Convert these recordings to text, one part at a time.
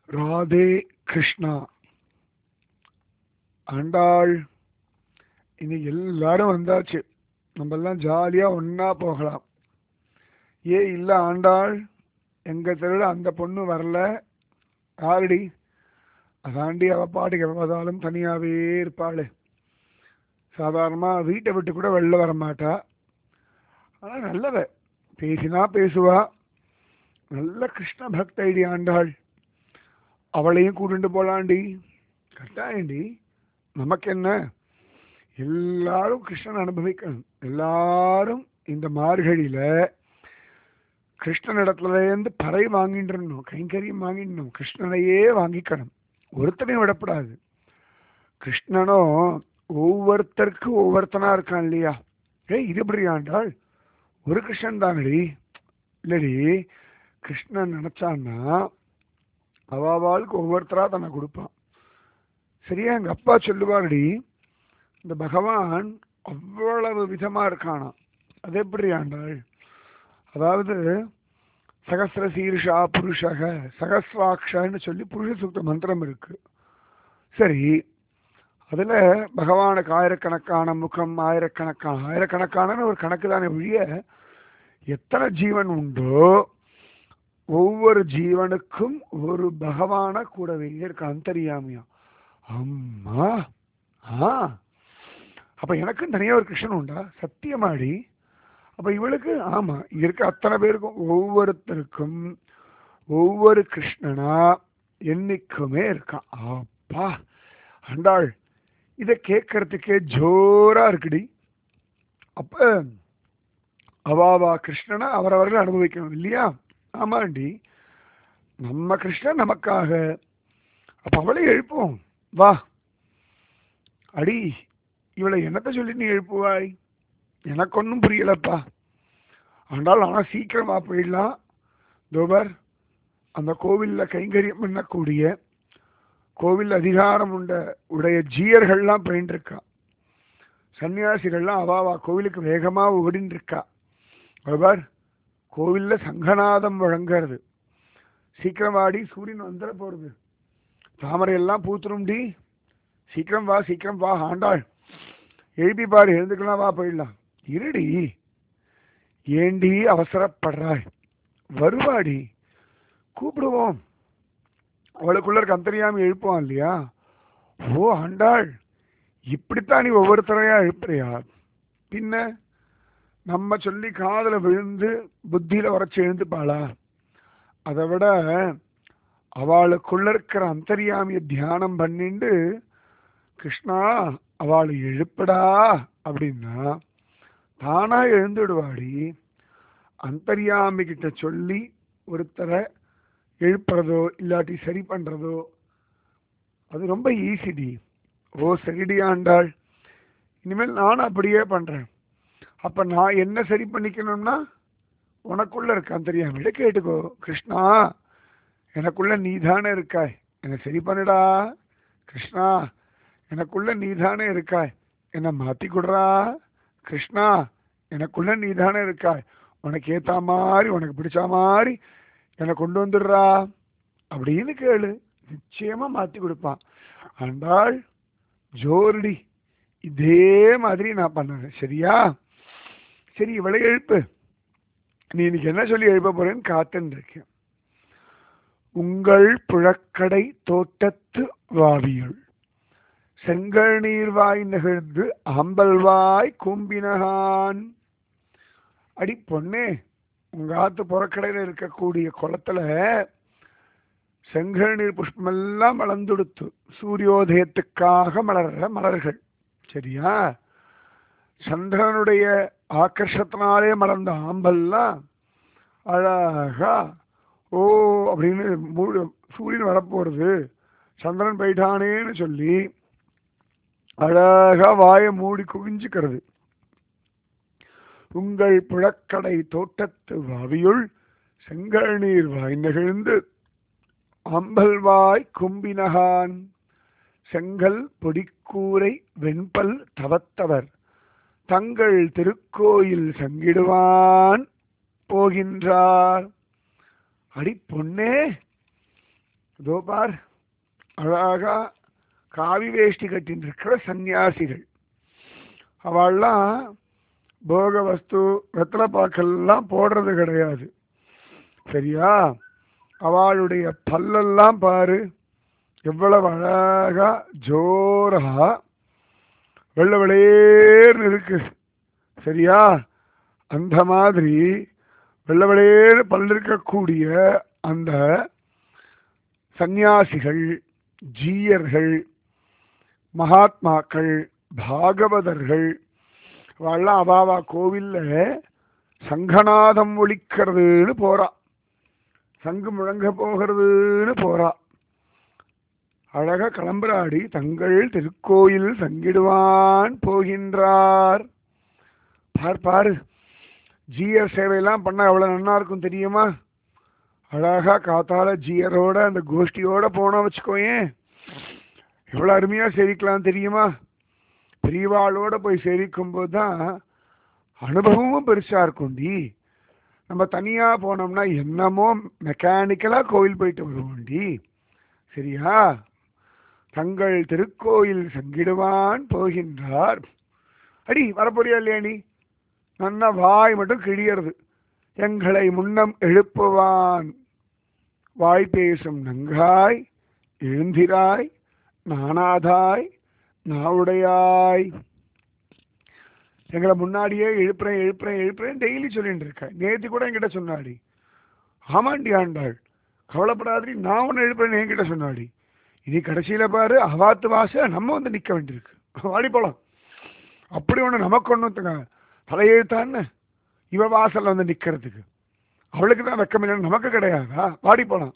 ராதே கிருஷ்ணா ஆண்டாள் இன்னைக்கு எல்லாரும் வந்தாச்சு நம்ம எல்லாம் ஜாலியா ஒண்ணா போகலாம் ஏ இல்ல ஆண்டாள் எங்க தெருவில் அந்த பொண்ணு வரல யாருடி அதாண்டி அவ பாட்டுக்கு எப்ப பார்த்தாலும் தனியாவே இருப்பாளு சாதாரணமா வீட்டை விட்டு கூட வெளில வர மாட்டா ஆனா நல்லவ பேசினா பேசுவா நல்ல கிருஷ்ண பக்தைடி ஆண்டாள் அவளையும் கூட்டிட்டு போலாண்டி கட்டாயண்டி நமக்கு என்ன எல்லாரும் கிருஷ்ணன் அனுபவிக்கணும் எல்லாரும் இந்த மார்கழியில கிருஷ்ணனிடத்துல இருந்து பறை வாங்கிட்டுருணும் கைங்கரியம் வாங்கிடணும் கிருஷ்ணனையே வாங்கிக்கணும் ஒருத்தனையும் விடப்படாது கிருஷ்ணனும் ஒவ்வொருத்தருக்கு ஒவ்வொருத்தனா இருக்கான் இல்லையா ஏய் இது எப்படி ஆண்டாள் ஒரு கிருஷ்ணன் தானடி இல்லடி கிருஷ்ணன் நினைச்சான்னா அவாவாளுக்கு ஒவ்வொருத்தரா தன்னை கொடுப்பான் சரியா எங்க அப்பா சொல்லுவாருடி இந்த பகவான் அவ்வளவு விதமா இருக்கானாம் அது எப்படி ஆண்டாள் அதாவது சகசிர சீர்ஷா புருஷக சகசிராட்சன்னு சொல்லி புருஷ சுத்த மந்திரம் இருக்கு சரி அதுல பகவானுக்கு ஆயிரக்கணக்கான முகம் ஆயிரக்கணக்கான ஆயிரக்கணக்கான ஒரு கணக்கு தானே ஒழிய எத்தனை ஜீவன் உண்டோ ஒவ்வொரு ஜீவனுக்கும் ஒரு பகவான கூடவே இருக்க அந்தரியாமியா அம்மா ஆ அப்ப எனக்கும் தனியா ஒரு கிருஷ்ணன் உண்டா சத்தியமாடி அப்ப இவளுக்கு ஆமா இங்க இருக்க அத்தனை பேருக்கும் ஒவ்வொருத்தருக்கும் ஒவ்வொரு கிருஷ்ணனா என்னைக்குமே இருக்கான் அப்பா அண்டாள் இத கேட்கறதுக்கே ஜோரா இருக்குடி அப்ப அவாவா கிருஷ்ணனை அவரவர்கள் அனுபவிக்கணும் இல்லையா ஆமாண்டி நம்ம கிருஷ்ணன் நமக்காக அப்ப அவளை எழுப்புவோம் வா அடி இவளை என்னத்த சொல்லி நீ எழுப்புவாய் எனக்கு ஒன்றும் புரியலப்பா ஆனால் ஆனால் சீக்கிரமா போயிடலாம் தோபர் அந்த கோவிலில் கைங்கரியம் பண்ணக்கூடிய கோவில் அதிகாரம் உண்ட உடைய ஜீயர்கள்லாம் போயின்னு இருக்கா சன்னியாசிகள்லாம் அவாவா கோவிலுக்கு வேகமா ஓடின்னு இருக்கா தோபர் கோவில்ல சங்கநாதம் வழங்குறது சீக்கிரம் வாடி சூரியன் வந்துட போறது தாமரை எல்லாம் பூத்துரும்டி சீக்கிரம் வா சீக்கிரம் வா ஆண்டாள் எழுப்பி பாரு எழுந்துக்கலாம் வா போயிடலாம் இருடி ஏண்டி அவசரப்படுறாய் வருவாடி கூப்பிடுவோம் அவளுக்குள்ள இருக்க அந்தரியாமி எழுப்புவான் இல்லையா ஓ ஆண்டாள் இப்படித்தான் நீ ஒவ்வொருத்தரையா எழுப்புறியா பின்ன நம்ம சொல்லி காதுல விழுந்து புத்தியில உரைச்சு எழுந்துப்பாளா அதை விட அவளுக்குள்ள இருக்கிற அந்தரியாமிய தியானம் பண்ணிண்டு கிருஷ்ணா அவளை எழுப்படா அப்படின்னா தானா எழுந்துடுவாடி அந்தரியாமி கிட்ட சொல்லி ஒருத்தரை எழுப்புறதோ இல்லாட்டி சரி பண்றதோ அது ரொம்ப ஈஸிடி ஓ சரிடி ஆண்டாள் இனிமேல் நானும் அப்படியே பண்றேன் அப்ப நான் என்ன சரி பண்ணிக்கணும்னா உனக்குள்ள இருக்க அந்தரியாமியிட கேட்டுக்கோ கிருஷ்ணா எனக்குள்ள நீதானே இருக்காய் என்னை சரி பண்ணுடா கிருஷ்ணா எனக்குள்ள நீதானே இருக்காய் என்னை மாத்தி கொடுறா கிருஷ்ணா எனக்குள்ள நீதானே இருக்காய் உனக்கு ஏத்தா மாதிரி உனக்கு பிடிச்ச மாதிரி என்னை கொண்டு வந்துடுறா அப்படின்னு கேளு நிச்சயமா மாத்தி கொடுப்பான் ஆண்டாள் ஜோர்டி இதே மாதிரி நான் பண்ணுறேன் சரியா சரி இவளை எழுப்பு நீ இன்னைக்கு என்ன சொல்லி எழுப்ப போறேன்னு காத்துன்னு இருக்கேன் உங்கள் புழக்கடை தோட்டத்து வாவியுள் செங்கல் நீர்வாய் நெகிழ்ந்து ஆம்பல்வாய் கூம்பினகான் அடி பொண்ணே உங்க ஆத்து புறக்கடையில இருக்கக்கூடிய குளத்துல செங்கல் நீர் புஷ்பமெல்லாம் மலர்ந்துடுத்து சூரியோதயத்துக்காக மலர்ற மலர்கள் சரியா சந்திரனுடைய ஆக்கர்ஷத்தினாலே மலர்ந்த ஆம்பல்லாம் அழகா ஓ அப்படின்னு மூடு சூரியன் வரப்போறது சந்திரன் போயிட்டானேன்னு சொல்லி அழகா வாயை மூடி குவிஞ்சுக்கிறது உங்கள் புழக்கடை தோட்டத்து வாவியுள் செங்கல் நீர் வாய் நெகிழ்ந்து அம்பல்வாய் கும்பினகான் செங்கல் பொடிக்கூரை வெண்பல் தவத்தவர் தங்கள் திருக்கோயில் சங்கிடுவான் போகின்றார் அடி பொன்னே இதோ பார் அழகா காவி வேஷ்டி கட்டின்னு இருக்கிற சன்னியாசிகள் அவள்லாம் போக வஸ்து வெத்தலை பாக்கெல்லாம் போடுறது கிடையாது சரியா அவளுடைய பல்லெல்லாம் பாரு எவ்வளவு அழகா ஜோரா வெள்ளை வெளியேர்னு இருக்கு சரியா அந்த மாதிரி வெள்ளை வெளியேறு பல் இருக்கக்கூடிய அந்த சந்நியாசிகள் ஜீயர்கள் மகாத்மாக்கள் பாகவதர்கள் அவெல்லாம் அவாவா கோவில்ல சங்கநாதம் ஒழிக்கிறதுன்னு போறா சங்கு முழங்க போகிறதுன்னு போறா அழகா கிளம்புறாடி தங்கள் திருக்கோயில் சங்கிடுவான் போகின்றார் பார் பாரு ஜிஆர் சேவையெல்லாம் பண்ணா எவ்வளவு நன்னா இருக்கும் தெரியுமா அழகா காத்தால ஜியரோட அந்த கோஷ்டியோட போனா வச்சுக்கோயேன் எவ்வளவு அருமையா சேவிக்கலாம் தெரியுமா பெரியவாளோட போய் சேவிக்கும் போது தான் அனுபவமும் பெருசா இருக்கும்டி நம்ம தனியா போனோம்னா என்னமோ மெக்கானிக்கலா கோவில் போயிட்டு வருவோம்டி சரியா தங்கள் திருக்கோயில் சங்கிடுவான் போகின்றார் அடி வரப்போறியா இல்லையா நீ நன்னா வாய் மட்டும் கிழியறது எங்களை முன்னம் எழுப்புவான் வாய் பேசும் நங்காய் எழுந்திராய் நானாதாய் நாவுடையாய் எங்களை முன்னாடியே எழுப்புறேன் எழுப்புறேன் எழுப்புறேன் டெய்லி சொல்லிட்டு இருக்கேன் நேத்து கூட என்கிட்ட சொன்னாடி ஆமாண்டி ஆண்டாள் கவலைப்படாதடி நான் ஒன்று எழுப்புறேன்னு என்கிட்ட சொன்னாடி இனி கடைசியில பாரு அவாத்து வாச நம்ம வந்து நிக்க வேண்டியிருக்கு வாடி போலாம் அப்படி ஒண்ணு நமக்கு ஒண்ணு தலையெழுத்தான்னு இவ வாசல்ல வந்து நிக்கிறதுக்கு அவளுக்கு தான் வெக்கம் இல்லைன்னு நமக்கு கிடையாதா வாடி போலாம்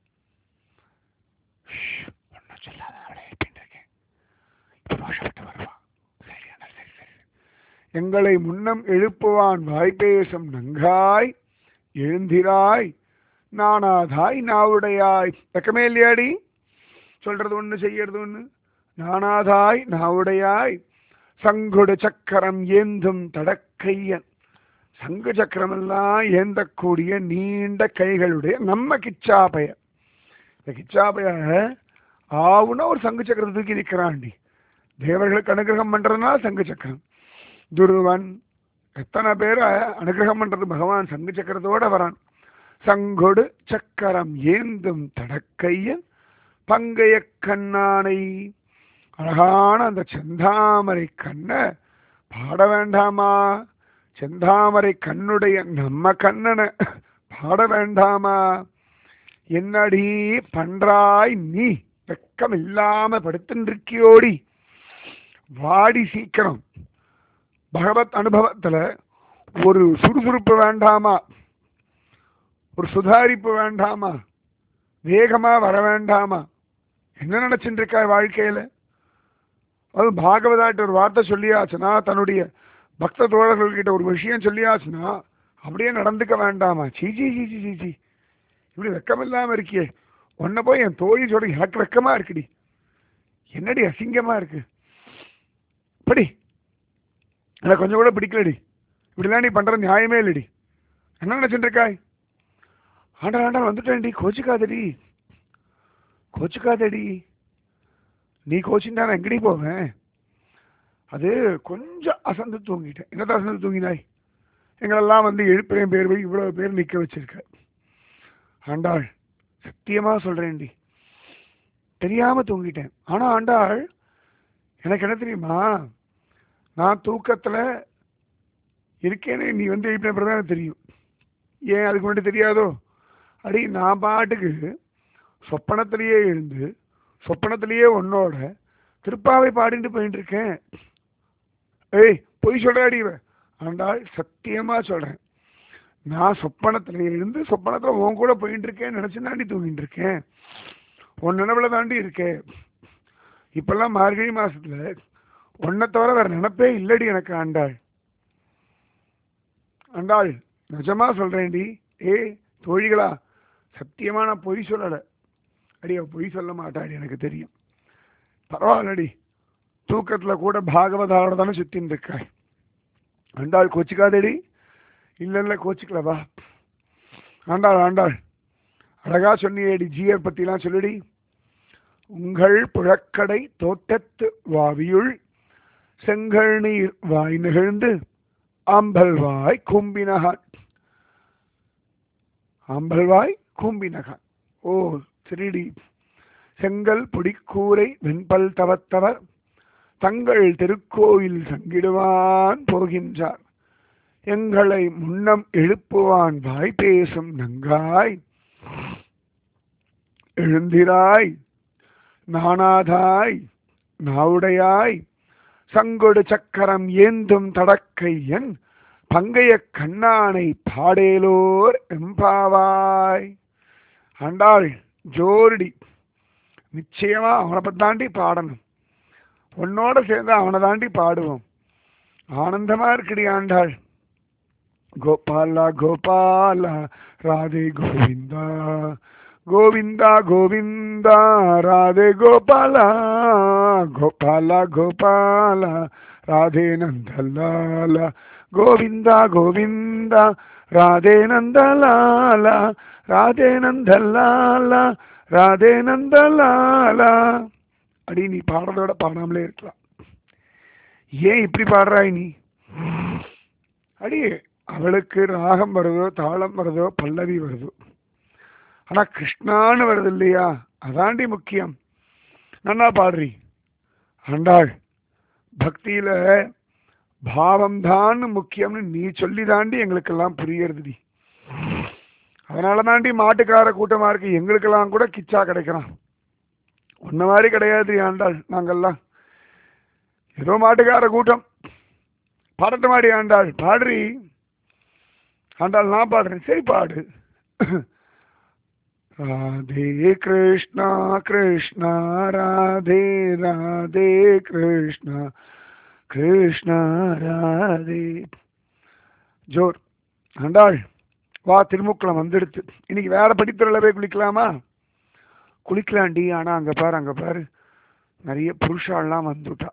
ஒன்னும் சொல்லாத அவளை எழுப்பிட்டு இருக்கேன் இப்ப ரோஷப்பட்டு வருவா சரி அண்ணா, சரி சரி எங்களை முன்னம் எழுப்புவான் வாய்ப்பேசும் நங்காய் எழுந்திராய் நானாதாய் நாவுடையாய் வெக்கமே இல்லையாடி சொல்றது ஒண்ணு செய்யறது ஒண்ணு நானாதாய் நாவுடையாய் சங்குடு சக்கரம் ஏந்தும் தடக்கையன் சங்கு சக்கரம் எல்லாம் ஏந்தக்கூடிய நீண்ட கைகளுடைய நம்ம கிச்சாபய இந்த கிச்சாபய ஆவுனா ஒரு சங்கு சக்கரத்தை தூக்கி நிற்கிறான்டி தேவர்களுக்கு அனுகிரகம் பண்றதுனா சங்கு சக்கரம் துருவன் எத்தனை பேரை அனுகிரகம் பண்றது பகவான் சங்கு சக்கரத்தோட வரான் சங்கொடு சக்கரம் ஏந்தும் தடக்கையன் பங்கைய கண்ணானை அழகான அந்த செந்தாமரை கண்ணை பாட வேண்டாமா செந்தாமரை கண்ணுடைய நம்ம கண்ணனை பாட வேண்டாமா என்னடி பண்றாய் நீ வெக்கம் இல்லாம படுத்துருக்கியோடி வாடி சீக்கிரம் பகவத் அனுபவத்துல ஒரு சுறுசுறுப்பு வேண்டாமா ஒரு சுதாரிப்பு வேண்டாமா வேகமா வர வேண்டாமா என்ன நினைச்சுட்டு இருக்காய் வாழ்க்கையில அது பாகவதாட்ட ஒரு வார்த்தை சொல்லியாச்சுன்னா தன்னுடைய பக்த தோழர்கள்கிட்ட ஒரு விஷயம் சொல்லியாச்சுன்னா அப்படியே நடந்துக்க வேண்டாமா சீச்சி சீச்சி சீச்சி இப்படி வெக்கம் இல்லாம இருக்கியே உன்னை போய் என் தோழி சொல்ற எனக்கு வெக்கமா இருக்குடி என்னடி அசிங்கமா இருக்கு படி எனக்கு கொஞ்சம் கூட பிடிக்கலடி இப்படிலாம் நீ பண்ற நியாயமே இல்லடி என்ன நினைச்சுட்டு இருக்காய் ஆண்டா ஆண்டா வந்துட்டேன்டி கோச்சிக்காதடி கோச்சிக்காதடி நீ கோச்சின்னா நான் எங்கடி போவேன் அது கொஞ்சம் அசந்து தூங்கிட்டேன் என்னதான் அசந்து தூங்கினாய் எங்களெல்லாம் வந்து எழுப்புறேன் பேர் போய் இவ்வளவு பேர் நிக்க வச்சிருக்க ஆண்டாள் சத்தியமா சொல்றேன்டி தெரியாம தூங்கிட்டேன் ஆனா ஆண்டாள் எனக்கு என்ன தெரியுமா நான் தூக்கத்துல இருக்கேன்னு நீ வந்து எழுப்பின பிறகு தான் எனக்கு தெரியும் ஏன் அதுக்கு முன்னாடி தெரியாதோ அடி நான் பாட்டுக்கு சொப்பனத்திலேயே எழுந்து சொப்பனத்திலேயே உன்னோட திருப்பாவை பாடிட்டு போயிட்டு இருக்கேன் ஏய் பொய் சொல்றாடி இவ ஆண்டாள் சத்தியமா சொல்றேன் நான் சொப்பனத்துல எழுந்து சொப்பனத்துல உன் கூட போயிட்டு இருக்கேன் நினைச்சு தாண்டி தூங்கிட்டு இருக்கேன் உன் நினைவுல தாண்டி இருக்கேன் இப்பெல்லாம் மார்கழி மாசத்துல உன்னை தவிர வேற நினைப்பே இல்லடி எனக்கு ஆண்டாள் ஆண்டாள் நிஜமா சொல்றேன்டி ஏய் தோழிகளா சத்தியமா நான் பொய் சொல்லல அடி அவ பொய் சொல்ல மாட்டாடி எனக்கு தெரியும் பரவாயில்லடி தூக்கத்துல கூட பாகவதாவோட தானே சுத்தின்னு இருக்காய் ஆண்டாள் கோச்சிக்காதடி இல்ல இல்ல கோச்சிக்கல வா ஆண்டாள் ஆண்டாள் அழகா சொன்னியேடி ஜீயர் பத்திலாம் சொல்லுடி உங்கள் புழக்கடை தோட்டத்து வாவியுள் செங்கல் நீர் வாய் நிகழ்ந்து ஆம்பல்வாய் கும்பினகான் ஆம்பல்வாய் கும்பினகான் ஓ திருடி செங்கல் பொடிக்கூரை வெண்பல் தவத்தவர் தங்கள் திருக்கோயில் சங்கிடுவான் போகின்றார் எங்களை முன்னம் எழுப்புவான் வாய் பேசும் நங்காய் எழுந்திராய் நாணாதாய் நாவுடையாய் சங்கொடு சக்கரம் ஏந்தும் தடக்கையன் பங்கைய கண்ணானை பாடேலோர் எம்பாவாய் ஆண்டாள் ஜோர்டி நிச்சயமா அவனை பத்தி தாண்டி பாடணும் உன்னோட சேர்ந்து அவனை தாண்டி பாடுவோம் ஆனந்தமா இருக்குடி ஆண்டாள் கோபாலா கோபாலா ராதே கோவிந்தா கோவிந்தா கோவிந்தா ராதே கோபாலா கோபாலா கோபாலா ராதே நந்தலால கோவிந்தா கோவிந்தா ராதே நந்தலால ராதே நந்தலால ராதே நந்தலாலா அடி நீ பாடுறதோட பாடாமலே இருக்கலாம் ஏன் இப்படி பாடுறாய் நீ அடி அவளுக்கு ராகம் வருதோ தாளம் வருதோ பல்லவி வருதோ ஆனா கிருஷ்ணான்னு வருது இல்லையா அதாண்டி முக்கியம் நன்னா பாடுறி ஆண்டாள் பக்தியில பாவம் தான் முக்கியம்னு நீ சொல்லி தாண்டி எங்களுக்கெல்லாம் புரியறதுடி அதனால தாண்டி மாட்டுக்கார கூட்டமா இருக்கு எங்களுக்கெல்லாம் கூட கிச்சா கிடைக்கிறான் உன்ன மாதிரி கிடையாது ஆண்டாள் நாங்கெல்லாம் ஏதோ மாட்டுக்கார கூட்டம் பாடட்ட மாடி ஆண்டாள் பாடுறி ஆண்டாள் நான் பாடுறேன் சரி பாடு ராதே கிருஷ்ணா கிருஷ்ணா ராதே ராதே கிருஷ்ணா கிருஷ்ணா ராதே ஜோர் ஆண்டாள் வா திருமுக்குளம் வந்துடுத்து இன்னைக்கு வேற படித்துறையில் போய் குளிக்கலாமா குளிக்கலாண்டி ஆனா அங்க பாரு அங்க பாரு நிறைய புருஷாலாம் வந்துட்டா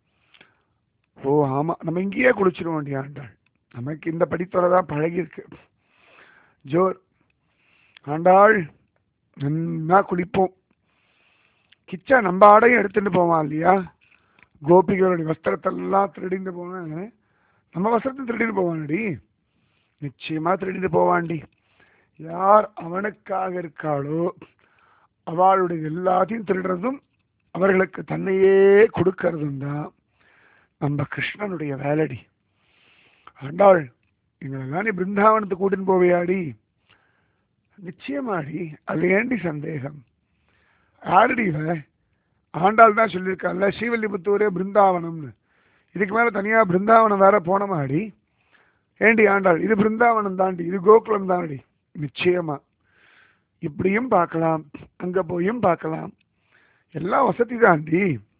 ஓ ஆமா நம்ம இங்கேயே குளிச்சிருவோண்டி ஆண்டாள் நமக்கு இந்த படித்துறை தான் பழகிருக்கு ஜோர் ஆண்டாள் நன்னா குளிப்போம் கிச்சா நம்ம ஆடையும் எடுத்துட்டு போவான் இல்லையா கோபிகளுடைய வஸ்திரத்தெல்லாம் திருடிந்து போவேன் நம்ம வஸ்திரத்தை திருடிட்டு போவானடி நிச்சயமா திருடிட்டு போவாண்டி யார் அவனுக்காக இருக்காளோ அவளுடைய எல்லாத்தையும் திருடுறதும் அவர்களுக்கு தன்னையே கொடுக்கறதும் தான் நம்ம கிருஷ்ணனுடைய வேலடி ஆண்டாள் எங்களெல்லாம் நீ பிருந்தாவனத்துக்கு கூட்டின்னு போவியாடி நிச்சயமாடி அது ஏண்டி சந்தேகம் யாருடி இவ ஆண்டாள் தான் சொல்லியிருக்காள்ல ஸ்ரீவல்லிபுத்தூரே பிருந்தாவனம்னு இதுக்கு மேல தனியா பிருந்தாவனம் வேற போனமாடி ஏண்டி ஆண்டாள் இது பிருந்தாவனம் தாண்டி இது கோகுலம் தானடி நிச்சயமா இப்படியும் பார்க்கலாம் அங்க போயும் பார்க்கலாம் எல்லாம் வசதி தாண்டி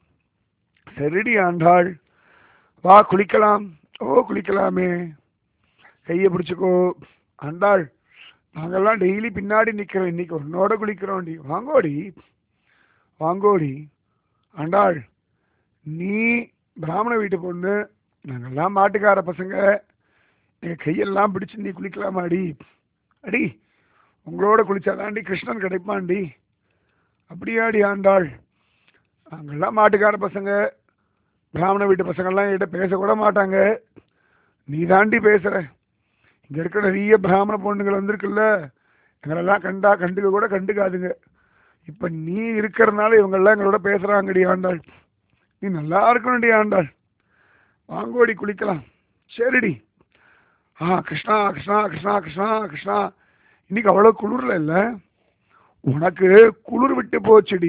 சரிடி ஆண்டாள் வா குளிக்கலாம் ஓ குளிக்கலாமே கையை பிடிச்சுக்கோ ஆண்டாள் நாங்கெல்லாம் டெய்லி பின்னாடி நிக்கிறோம் இன்னைக்கு உன்னோட குளிக்கிறோம்டி வாங்கோடி வாங்கோடி ஆண்டாள் நீ பிராமண வீட்டு பொண்ணு நாங்கெல்லாம் மாட்டுக்கார பசங்க எங்க கையெல்லாம் பிடிச்சு நீ குளிக்கலாமாடி அடி உங்களோட குளிச்சாதாண்டி கிருஷ்ணன் கிடைப்பான்டி அப்படியாடி ஆண்டாள் நாங்கெல்லாம் மாட்டுக்கார பசங்க பிராமண வீட்டு பசங்கள்லாம் என்கிட்ட பேசக்கூட மாட்டாங்க நீ தாண்டி பேசுற இங்க இருக்கிற நிறைய பிராமண பொண்ணுங்கள் வந்திருக்குல்ல எங்களெல்லாம் கண்டா கண்டுக்க கூட கண்டுக்காதுங்க இப்ப நீ இருக்கிறதுனால இவங்கெல்லாம் எங்களோட பேசுறாங்கடி ஆண்டாள் நீ நல்லா இருக்கணும்டி ஆண்டாள் வாங்கோடி குளிக்கலாம் சரிடி ஆ கிருஷ்ணா கிருஷ்ணா கிருஷ்ணா கிருஷ்ணா கிருஷ்ணா இன்னைக்கு அவ்வளோ குளிர்ல இல்லை உனக்கு குளிர் விட்டு போச்சுடி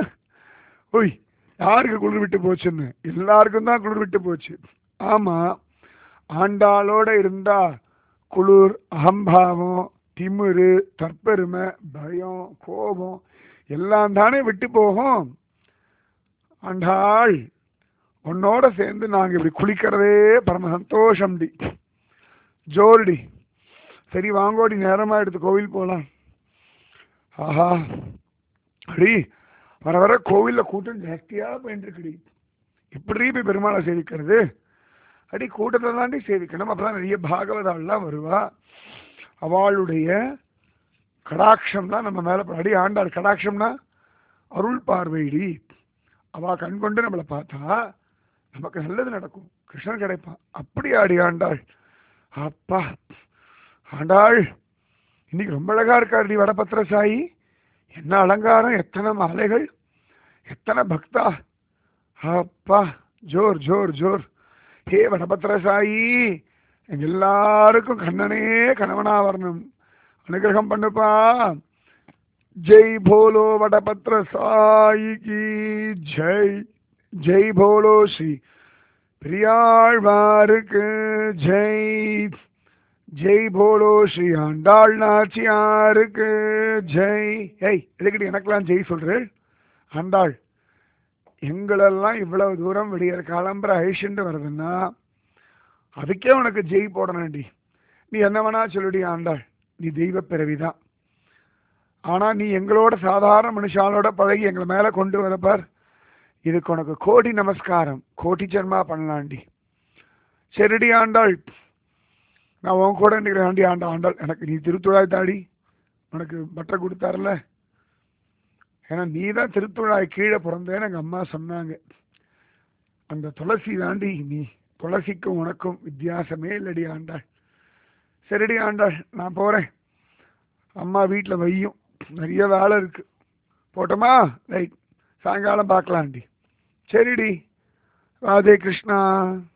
ஓய் யாருக்கு குளிர் விட்டு போச்சுன்னு எல்லாருக்கும் தான் குளிர் விட்டு போச்சு ஆமா ஆண்டாளோட இருந்தா குளிர் அகம்பாவம் திமிரு தற்பெருமை பயம் கோபம் எல்லாம் தானே விட்டு போகும் ஆண்டாள் உன்னோட சேர்ந்து நாங்க இப்படி குளிக்கிறதே பரம சந்தோஷம்டி ஜோர்டி சரி வாங்கோடி நேரமா எடுத்து கோவில் போலாம் ஆஹா அடி வர வர கோவில்ல கூட்டம் ஜாஸ்தியா போயிட்டு இருக்குடி இப்படி போய் பெருமாளை சேவிக்கிறது அடி கூட்டத்தை தாண்டி சேவிக்கணும் அப்பதான் நிறைய பாகவதாள்லாம் வருவா அவளுடைய கடாட்சம் தான் நம்ம மேலே அடி ஆண்டாள் கடாட்சம்னா அருள் பார்வைடி அவ கண் கொண்டு நம்மளை பார்த்தா நமக்கு நல்லது நடக்கும் கிருஷ்ணன் கிடைப்பான் அப்படி ஆடி ஆண்டாள் அப்பா ஆண்டாள் இன்னைக்கு ரொம்ப அழகா இருக்காருடி வடபத்திர சாயி என்ன அலங்காரம் எத்தனை மாலைகள் எத்தனை பக்தா அப்பா ஜோர் ஜோர் ஜோர் ஹே வடபத்திர சாயி எங்க எல்லாருக்கும் கண்ணனே கணவனா வரணும் அனுகிரகம் பண்ணுப்பா ஜெய் போலோ வடபத்திர சாயி கி ஜெய் ஜெய் போலோ ஸ்ரீ பெரியாழ்வாருக்கு ஜெய் ஜெய் போலோ ஸ்ரீ ஆண்டாள் நாச்சியாருக்கு ஜெய் ஏய் எதுக்கிட்டு எனக்கெல்லாம் ஜெய் சொல்றேன் ஆண்டாள் எங்களெல்லாம் இவ்வளவு தூரம் விடியற் காலம்பர ஐஷன்ட்டு வருதுன்னா அதுக்கே உனக்கு ஜெய் போடணும்டி நீ என்ன வேணா சொல்லுடி ஆண்டாள் நீ தெய்வ பிறவிதான் ஆனா நீ எங்களோட சாதாரண மனுஷாலோட பழகி எங்களை மேல கொண்டு வரப்பார் இதுக்கு உனக்கு கோடி நமஸ்காரம் கோடி ஜென்மா பண்ணலாண்டி சரிடி ஆண்டாள் நான் உன் கூட நிற்கிறேன் ஆண்டா ஆண்டாள் எனக்கு நீ திருத்துழாய் தாடி உனக்கு பட்டை கொடுத்தாருல ஏன்னா நீ தான் திருத்துழாய் கீழே பிறந்தேன்னு எங்கள் அம்மா சொன்னாங்க அந்த துளசி தாண்டி நீ துளசிக்கும் உனக்கும் வித்தியாசமே இல்லடி ஆண்டாள் சரிடி ஆண்டாள் நான் போகிறேன் அம்மா வீட்டில் வையும் நிறைய வேலை இருக்கு போட்டோமா ரைட் சாயங்காலம் பார்க்கலாண்டி சரிடி ராதே கிருஷ்ணா